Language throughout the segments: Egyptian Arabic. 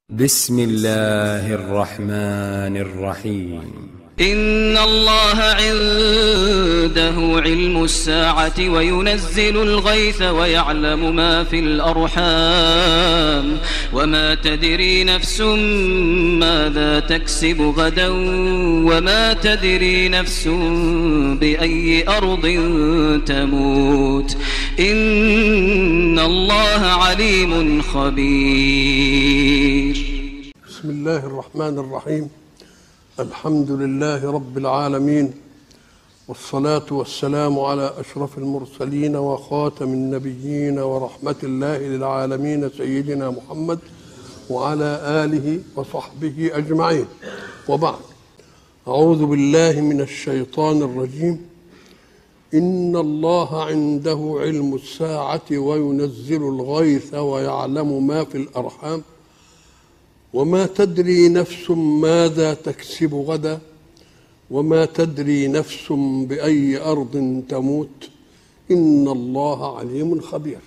بسم الله الرحمن الرحيم إن الله عنده علم الساعة وينزل الغيث ويعلم ما في الأرحام وما تدري نفس ماذا تكسب غدا وما تدري نفس بأي أرض تموت إن الله عليم خبير بسم الله الرحمن الرحيم الحمد لله رب العالمين والصلاة والسلام على أشرف المرسلين وخاتم النبيين ورحمة الله للعالمين سيدنا محمد وعلى آله وصحبه أجمعين وبعد أعوذ بالله من الشيطان الرجيم إن الله عنده علم الساعة وينزل الغيث ويعلم ما في الأرحام وما تدري نفس ماذا تكسب غدا وما تدري نفس باي ارض تموت ان الله عليم خبير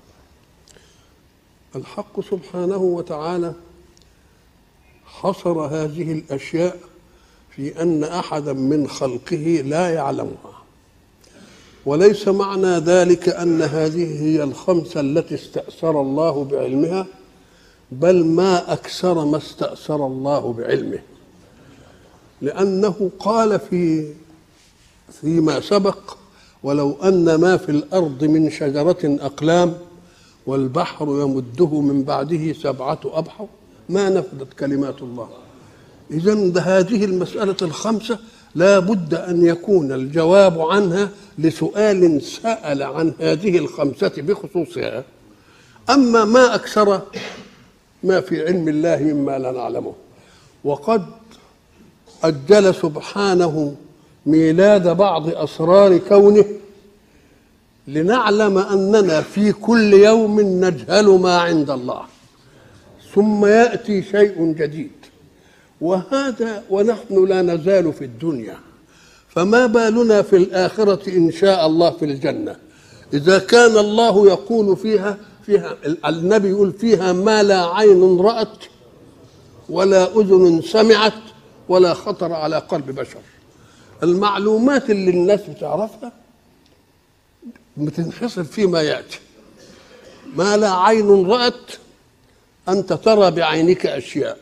الحق سبحانه وتعالى حصر هذه الاشياء في ان احدا من خلقه لا يعلمها وليس معنى ذلك ان هذه هي الخمسه التي استاثر الله بعلمها بل ما اكثر ما استاثر الله بعلمه لانه قال في فيما سبق ولو ان ما في الارض من شجره اقلام والبحر يمده من بعده سبعه ابحر ما نفدت كلمات الله اذا هذه المساله الخمسه لا بد ان يكون الجواب عنها لسؤال سال عن هذه الخمسه بخصوصها اما ما اكثر ما في علم الله مما لا نعلمه وقد أجل سبحانه ميلاد بعض أسرار كونه لنعلم أننا في كل يوم نجهل ما عند الله ثم يأتي شيء جديد وهذا ونحن لا نزال في الدنيا فما بالنا في الآخرة إن شاء الله في الجنة إذا كان الله يقول فيها فيها النبي يقول فيها ما لا عين رأت ولا أذن سمعت ولا خطر على قلب بشر المعلومات اللي الناس بتعرفها بتنحصر فيما يأتي ما لا عين رأت أنت ترى بعينك أشياء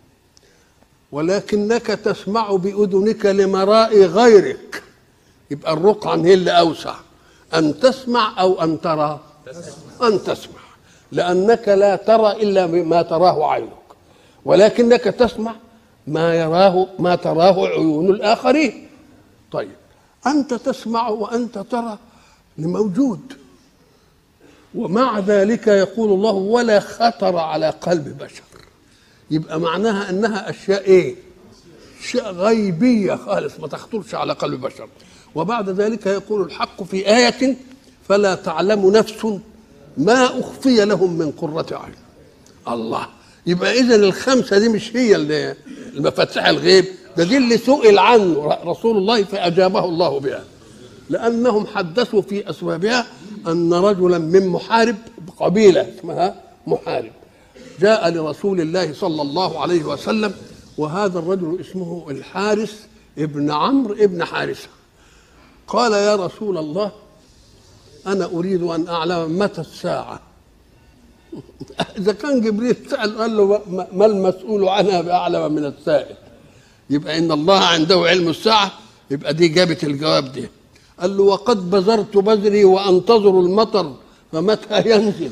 ولكنك تسمع بأذنك لمراء غيرك يبقى الرقعة هي اللي أوسع أن تسمع أو أن ترى أن تسمع لأنك لا ترى إلا ما تراه عينك ولكنك تسمع ما يراه ما تراه عيون الآخرين طيب أنت تسمع وأنت ترى لموجود ومع ذلك يقول الله ولا خطر على قلب بشر يبقى معناها أنها أشياء إيه أشياء غيبية خالص ما تخطرش على قلب بشر وبعد ذلك يقول الحق في آية فلا تعلم نفس ما أخفي لهم من قرة عين الله يبقى إذا الخمسة دي مش هي اللي المفاتيح الغيب ده دي اللي سئل عنه رسول الله فأجابه الله بها لأنهم حدثوا في أسبابها أن رجلا من محارب قبيلة اسمها محارب جاء لرسول الله صلى الله عليه وسلم وهذا الرجل اسمه الحارس ابن عمرو ابن حارثة قال يا رسول الله أنا أريد أن أعلم متى الساعة إذا كان جبريل سأل قال له ما المسؤول عنها بأعلم من السائل يبقى إن الله عنده علم الساعة يبقى دي جابت الجواب دي قال له وقد بذرت بذري وأنتظر المطر فمتى ينزل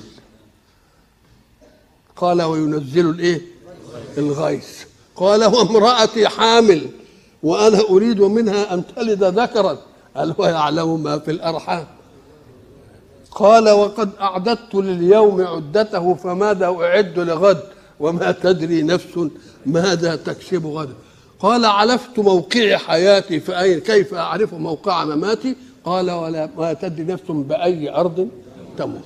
قال وينزل الإيه الغيث قال وامرأتي حامل وأنا أريد منها أن تلد ذكرا قال ويعلم ما في الأرحام قال وقد أعددت لليوم عدته فماذا أعد لغد وما تدري نفس ماذا تكسب غدا قال علفت موقع حياتي فأين كيف أعرف موقع مماتي قال ولا ما تدري نفس بأي أرض تموت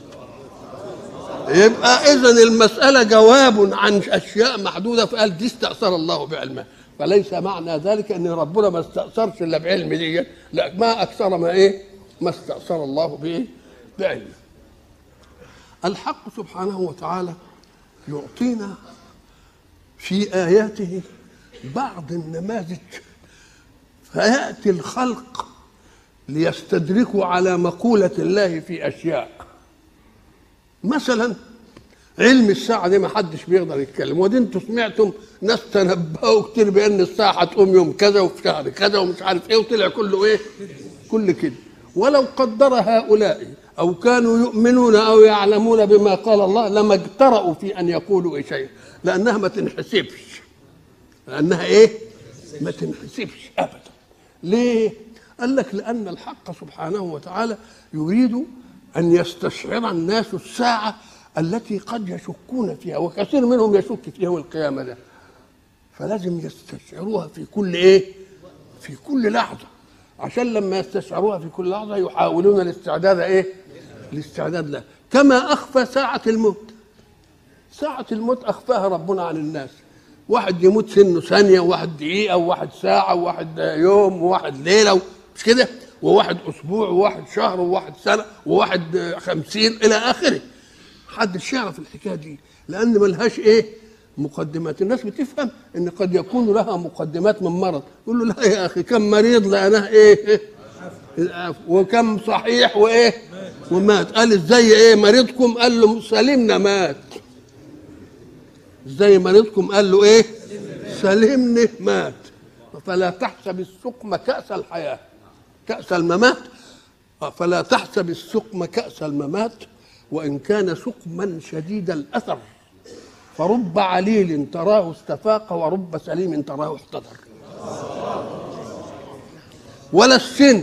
يبقى إذا المسألة جواب عن أشياء محدودة فقال دي استأثر الله بعلمها فليس معنى ذلك أن ربنا ما استأثرش إلا بعلم دي لا ما أكثر ما إيه ما استأثر الله بإيه بعلمه الحق سبحانه وتعالى يعطينا في آياته بعض النماذج فيأتي الخلق ليستدركوا على مقولة الله في أشياء مثلا علم الساعة دي ما حدش بيقدر يتكلم ودي انتوا سمعتم ناس تنبأوا كتير بأن الساعة هتقوم يوم كذا وفي شهر كذا ومش عارف ايه وطلع كله ايه كل كده ولو قدر هؤلاء أو كانوا يؤمنون أو يعلمون بما قال الله لما اجترأوا في أن يقولوا إيه شيء لأنها ما تنحسبش لأنها إيه ما تنحسبش أبدا ليه قال لك لأن الحق سبحانه وتعالى يريد أن يستشعر الناس الساعة التي قد يشكون فيها وكثير منهم يشك في يوم القيامة ده فلازم يستشعروها في كل إيه في كل لحظة عشان لما يستشعروها في كل لحظة يحاولون الاستعداد إيه الاستعداد لها كما أخفى ساعة الموت ساعة الموت أخفاها ربنا عن الناس واحد يموت سنه ثانية وواحد دقيقة وواحد ساعة وواحد يوم وواحد ليلة مش كده وواحد أسبوع وواحد شهر وواحد سنة وواحد خمسين إلى آخره محدش يعرف الحكاية دي لأن ملهاش إيه مقدمات الناس بتفهم ان قد يكون لها مقدمات من مرض يقول له لا يا اخي كم مريض لانها ايه وكم صحيح وايه ومات قال ازاي ايه مريضكم قال له سلمنا مات ازاي مريضكم قال له ايه سلمني مات فلا تحسب السقم كأس الحياة كأس الممات فلا تحسب السقم كأس الممات وإن كان سقما شديد الأثر فرب عليل تراه استفاق ورب سليم تراه احتضر ولا السن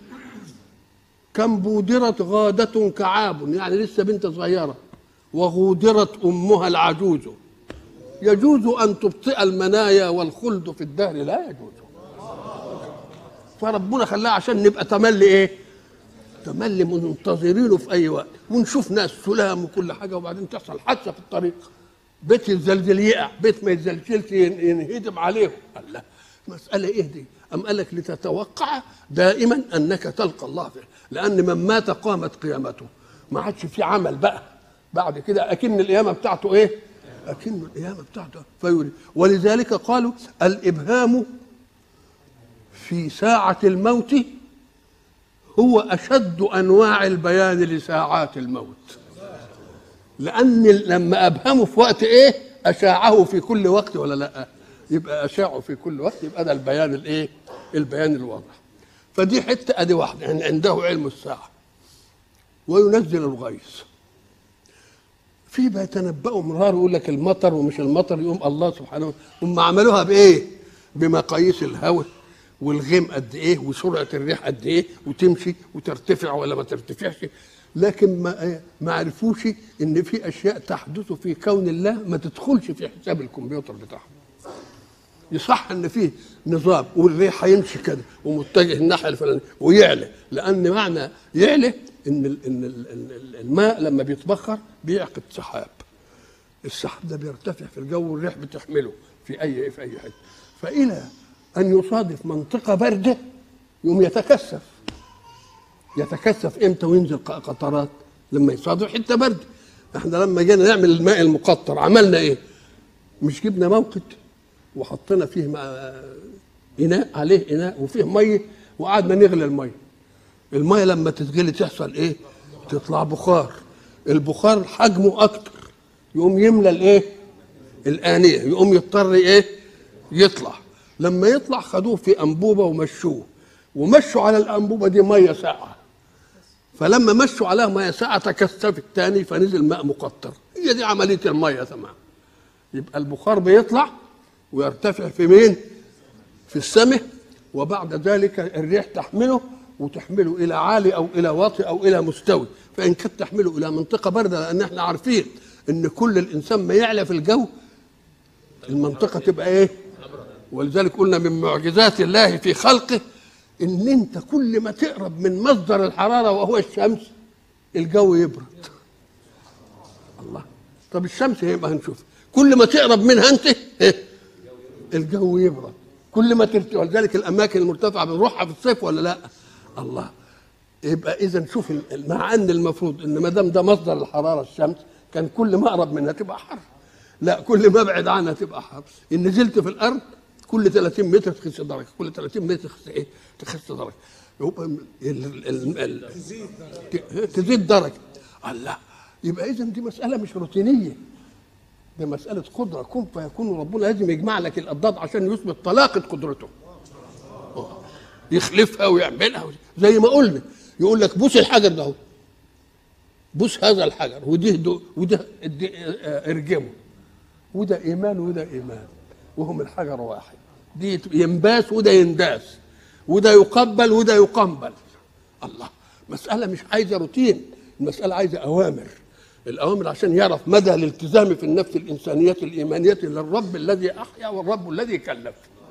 كم بودرت غادة كعاب يعني لسه بنت صغيرة وغودرت أمها العجوز يجوز أن تبطئ المنايا والخلد في الدهر لا يجوز فربنا خلاها عشان نبقى تملي ايه تملي منتظرينه في اي وقت ونشوف ناس سلام وكل حاجه وبعدين تحصل حادثه في الطريق بيت يتزلزل يقع بيت ما يتزلزلش ينهدم عليهم الله مسألة إيه دي؟ أم قال لك لتتوقع دائما أنك تلقى الله فيه لأن من مات قامت قيامته ما عادش في عمل بقى بعد كده أكن القيامة بتاعته إيه؟ أكن القيامة بتاعته فيوري ولذلك قالوا الإبهام في ساعة الموت هو أشد أنواع البيان لساعات الموت لان لما ابهمه في وقت ايه اشاعه في كل وقت ولا لا يبقى اشاعه في كل وقت يبقى ده البيان الايه البيان الواضح فدي حته ادي واحده يعني عنده علم الساعه وينزل الغيث في بيتنبأوا مرار يقول لك المطر ومش المطر يقوم الله سبحانه هم عملوها بايه بمقاييس الهواء والغيم قد ايه وسرعه الريح قد ايه وتمشي وترتفع ولا ما ترتفعش لكن ما ما عرفوش ان في اشياء تحدث في كون الله ما تدخلش في حساب الكمبيوتر بتاعهم يصح ان فيه نظام والريح هيمشي كده ومتجه الناحيه الفلانيه ويعلى لان معنى يعلى ان ال ان ال الماء لما بيتبخر بيعقد سحاب السحاب ده بيرتفع في الجو والريح بتحمله في اي في اي حته فالى ان يصادف منطقه بارده يوم يتكثف يتكثف امتى وينزل قطرات لما يصادف حته برد احنا لما جينا نعمل الماء المقطر عملنا ايه مش جبنا موقد وحطينا فيه اناء عليه اناء وفيه ميه وقعدنا نغلي الميه الميه لما تتغلي تحصل ايه تطلع بخار البخار حجمه اكتر يقوم يملى الايه الانيه يقوم يضطر ايه يطلع لما يطلع خدوه في انبوبه ومشوه ومشوا على الانبوبه دي ميه ساقعه فلما مشوا عليها ميه ساقعه تكثف الثاني فنزل ماء مقطر هي دي عمليه الميه تمام يبقى البخار بيطلع ويرتفع في مين في السماء وبعد ذلك الريح تحمله وتحمله الى عالي او الى واطي او الى مستوي فان كانت تحمله الى منطقه بارده لان احنا عارفين ان كل الانسان ما يعلى في الجو المنطقه تبقى ايه ولذلك قلنا من معجزات الله في خلقه ان انت كل ما تقرب من مصدر الحراره وهو الشمس الجو يبرد الله طب الشمس هيبقى هنشوف كل ما تقرب منها انت الجو يبرد كل ما ترتفع ولذلك الاماكن المرتفعه بنروحها في الصيف ولا لا الله يبقى اذا شوف مع ان المفروض ان ما دام ده مصدر الحراره الشمس كان كل ما اقرب منها تبقى حر لا كل ما ابعد عنها تبقى حر ان نزلت في الارض كل 30 متر تخس درجه كل 30 متر تخس ايه تخس درجه يبقى ال ال ال ال ت- تزيد درجه الله يبقى اذا دي مساله مش روتينيه دي مساله قدره كن فيكون ربنا لازم يجمع لك الاضداد عشان يثبت طلاقه قدرته يخلفها ويعملها زي ما قلنا يقول لك بوس الحجر ده اهو بوس هذا الحجر وده دو وده ادي- اه، ارجمه وده ايمان وده ايمان وهم الحجر واحد دي ينباس وده ينداس وده يقبل وده يقنبل الله مسألة مش عايزة روتين المسألة عايزة أوامر الأوامر عشان يعرف مدى الالتزام في النفس الإنسانية الإيمانية للرب الذي أحيا والرب الذي كلف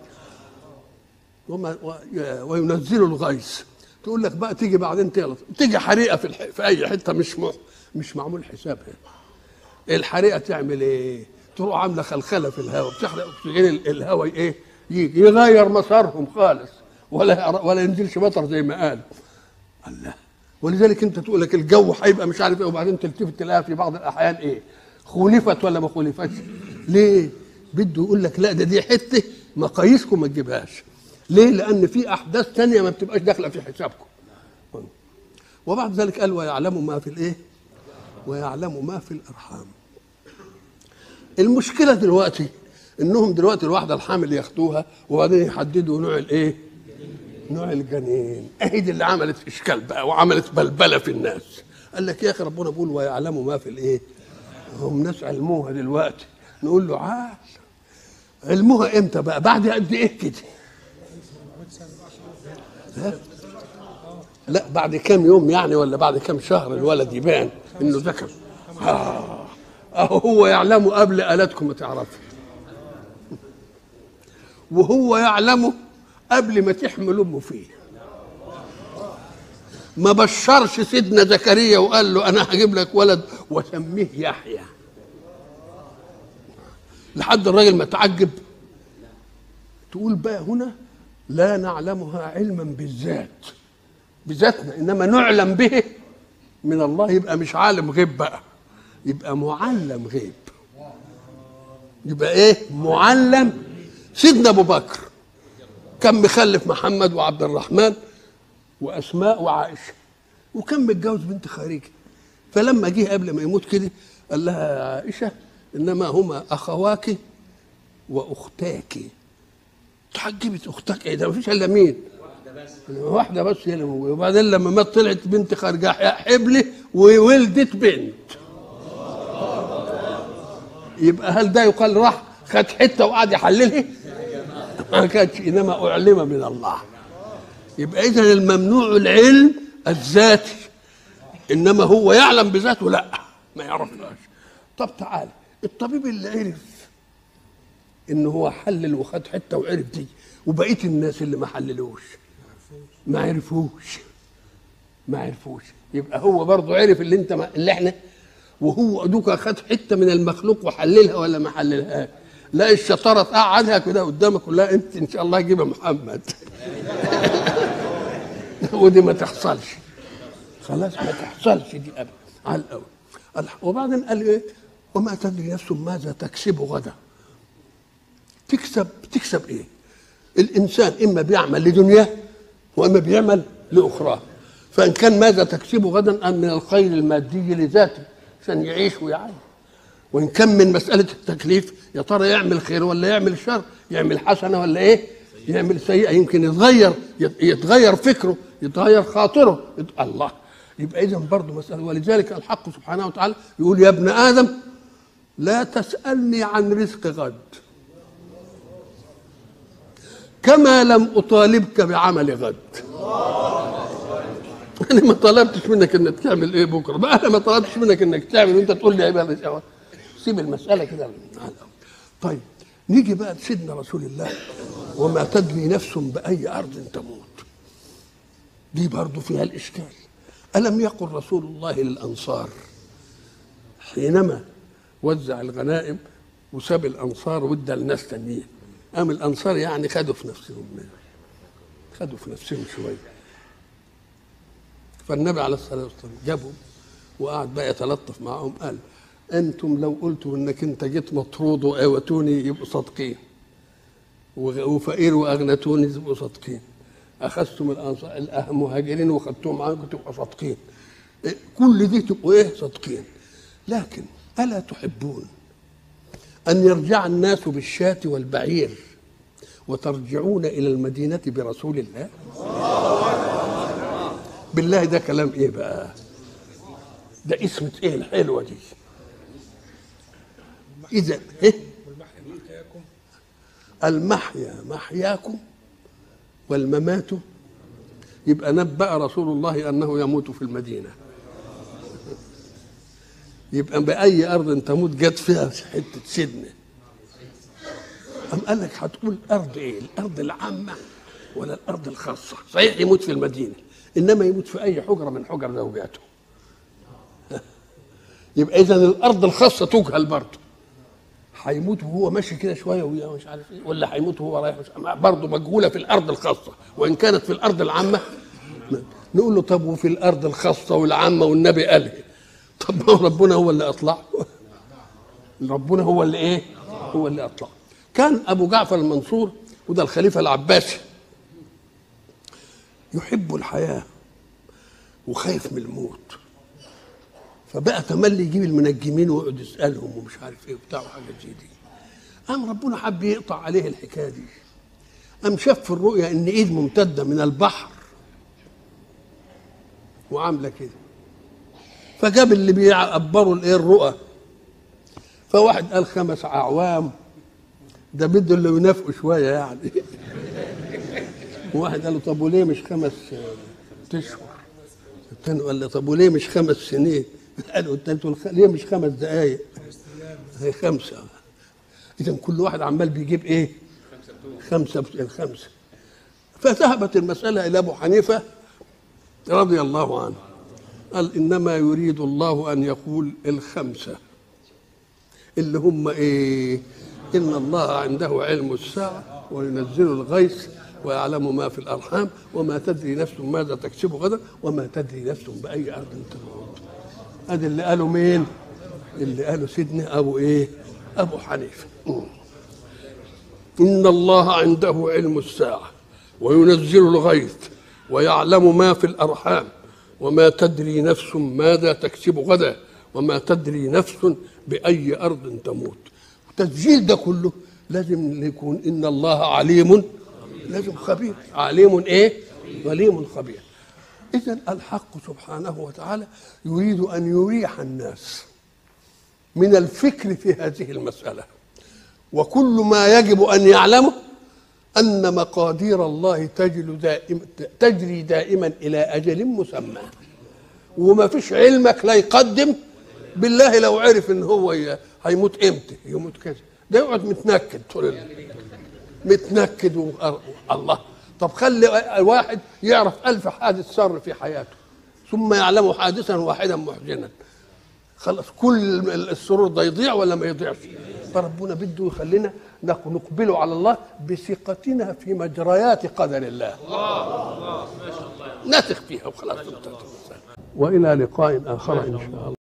وما و- وينزل الغيث تقول لك بقى تيجي بعدين تغلط تيجي حريقه في الح... في اي حته مش م... مش معمول حسابها الحريقه تعمل ايه؟ تروح عامله خلخله في الهواء بتحرق اكسجين ال- الهواء ايه؟ يجي يغير مسارهم خالص ولا ولا ينزلش مطر زي ما قال الله ولذلك انت تقول لك الجو هيبقى مش عارف ايه وبعدين تلتفت تلاقيها في بعض الاحيان ايه؟ خولفت ولا ما خولفتش؟ ليه؟ بده يقول لك لا ده دي حته مقاييسكم ما تجيبهاش. ليه؟ لان في احداث تانية ما بتبقاش داخله في حسابكم. وبعد ذلك قال ويعلم ما في الايه؟ ويعلم ما في الارحام. المشكله دلوقتي انهم دلوقتي الواحده الحامل ياخدوها وبعدين يحددوا نوع الايه؟ نوع الجنين اهي دي اللي عملت اشكال بقى وعملت بلبله في الناس قال لك يا اخي ربنا بيقول ويعلم ما في الايه هم ناس علموها دلوقتي نقول له عال علموها امتى بقى بعد قد ايه كده ها؟ لا بعد كام يوم يعني ولا بعد كام شهر الولد يبان انه ذكر آه. اهو هو يعلمه قبل الاتكم ما تعرفوا وهو يعلمه قبل ما تحمل امه فيه ما بشرش سيدنا زكريا وقال له انا هجيب لك ولد وسميه يحيى لحد الراجل ما تعجب تقول بقى هنا لا نعلمها علما بالذات بذاتنا انما نعلم به من الله يبقى مش عالم غيب بقى يبقى معلم غيب يبقى ايه معلم سيدنا ابو بكر كان مخلف محمد وعبد الرحمن واسماء وعائشه وكان متجوز بنت خارجه فلما جه قبل ما يموت كده قال لها يا عائشه انما هما اخواك واختاك تحجبت اختك ايه ده مفيش الا مين واحده بس هي اللي موجوده وبعدين لما مات طلعت بنت خارجه حبلي وولدت بنت يبقى هل ده يقال راح خد حته وقعد يحللها ما كانش انما اعلم من الله يبقى اذا الممنوع العلم الذاتي انما هو يعلم بذاته لا ما يعرفناش طب تعالى الطبيب اللي عرف ان هو حلل وخد حته وعرف دي وبقيه الناس اللي ما حللوش ما عرفوش ما عرفوش يبقى هو برضه عرف اللي انت ما اللي احنا وهو دوكا خد حته من المخلوق وحللها ولا ما حللهاش لا الشطاره تقعدها كده قدامك ولا انت ان شاء الله جيب محمد ودي ما تحصلش خلاص ما تحصلش دي ابدا على الاول الح- وبعدين قال ايه وما تدري نفس ماذا تكسب غدا تكسب تكسب ايه الانسان اما بيعمل لدنياه واما بيعمل لاخراه فان كان ماذا تكسب غدا ام من الخير المادي لذاته عشان يعيش ويعيش وان كان من مساله التكليف يا ترى يعمل خير ولا يعمل شر يعمل حسنه ولا ايه يعمل سيئه يمكن يتغير يت- يتغير فكره يتغير خاطره يت... الله يبقى اذا برضه مساله ولذلك الحق سبحانه وتعالى يقول يا ابن ادم لا تسالني عن رزق غد كما لم اطالبك بعمل غد انا ما طلبتش منك انك تعمل ايه بكره بقى انا ما طلبتش منك انك تعمل وانت تقول لي عباده شهوات سيب المساله كده طيب نيجي بقى لسيدنا رسول الله وما تدري نفس باي ارض تموت دي برضه فيها الاشكال الم يقل رسول الله للانصار حينما وزع الغنائم وساب الانصار وادى لناس تانيين قام الانصار يعني خدوا في نفسهم خدوا في نفسهم شويه فالنبي عليه الصلاه والسلام جابهم وقعد بقى يتلطف معهم قال انتم لو قلتوا انك انت جيت مطرود واوتوني يبقوا صادقين وغ- وفقير واغنتوني تبقوا صادقين اخذتم الأنصار المهاجرين وخدتهم معاكم تبقوا صادقين إيه، كل دي تبقوا ايه صادقين لكن الا تحبون ان يرجع الناس بالشاة والبعير وترجعون الى المدينه برسول الله بالله ده كلام ايه بقى ده اسمة ايه الحلوه دي اذا ايه المحيا محياكم والممات يبقى نبأ رسول الله أنه يموت في المدينة يبقى بأي أرض تموت جت فيها حتة سدنة أم قال لك هتقول أرض إيه الأرض العامة ولا الأرض الخاصة صحيح يموت في المدينة إنما يموت في أي حجرة من حجر زوجاته يبقى إذا الأرض الخاصة تجهل برضه هيموت وهو ماشي كده شويه ويا مش عارف ايه ولا هيموت وهو رايح مش برضه مجهوله في الارض الخاصه وان كانت في الارض العامه نقول له طب وفي الارض الخاصه والعامه والنبي قال إيه؟ طب ما هو ربنا هو اللي اطلع ربنا هو اللي ايه هو اللي اطلع كان ابو جعفر المنصور وده الخليفه العباسي يحب الحياه وخايف من الموت فبقى تملي يجيب المنجمين ويقعد يسالهم ومش عارف ايه وبتاع وحاجات زي دي قام ربنا حب يقطع عليه الحكايه دي قام شاف في الرؤيا ان ايد ممتده من البحر وعامله كده فجاب اللي بيعبروا الايه الرؤى فواحد قال خمس اعوام ده بده اللي ينافقوا شويه يعني وواحد قال له طب وليه مش خمس اشهر الثاني قال له طب وليه مش خمس سنين قالوا الثالث والخ- ليه مش خمس دقائق هي خمسة إذا كل واحد عمال بيجيب إيه خمسة بس- الخمسة فذهبت المسألة إلى أبو حنيفة رضي الله عنه قال إنما يريد الله أن يقول الخمسة اللي هم إيه إن الله عنده علم الساعة وينزل الغيث ويعلم ما في الأرحام وما تدري نفس ماذا تكسب غدا وما تدري نفس بأي أرض تموت ادي اللي قالوا مين اللي قالوا سيدنا ابو ايه ابو حنيفه مم. ان الله عنده علم الساعه وينزل الغيث ويعلم ما في الارحام وما تدري نفس ماذا تكسب غدا وما تدري نفس باي ارض تموت التسجيل ده كله لازم يكون ان الله عليم لازم خبير عليم ايه عليم خبير إذا الحق سبحانه وتعالى يريد أن يريح الناس من الفكر في هذه المسألة وكل ما يجب أن يعلمه أن مقادير الله تجري دائما تجري دائما إلى أجل مسمى وما فيش علمك لا يقدم بالله لو عرف ان هو ي- هيموت امتى يموت كذا ده يقعد متنكد طول الليل متنكد و... الله طب خلي واحد يعرف ألف حادث سر في حياته ثم يعلم حادثا واحدا محزنا خلاص كل السرور ده يضيع ولا ما يضيعش فربنا بده يخلينا نق- نقبل على الله بثقتنا في مجريات قدر الله نثق فيها وخلاص والى لقاء اخر ان شاء الله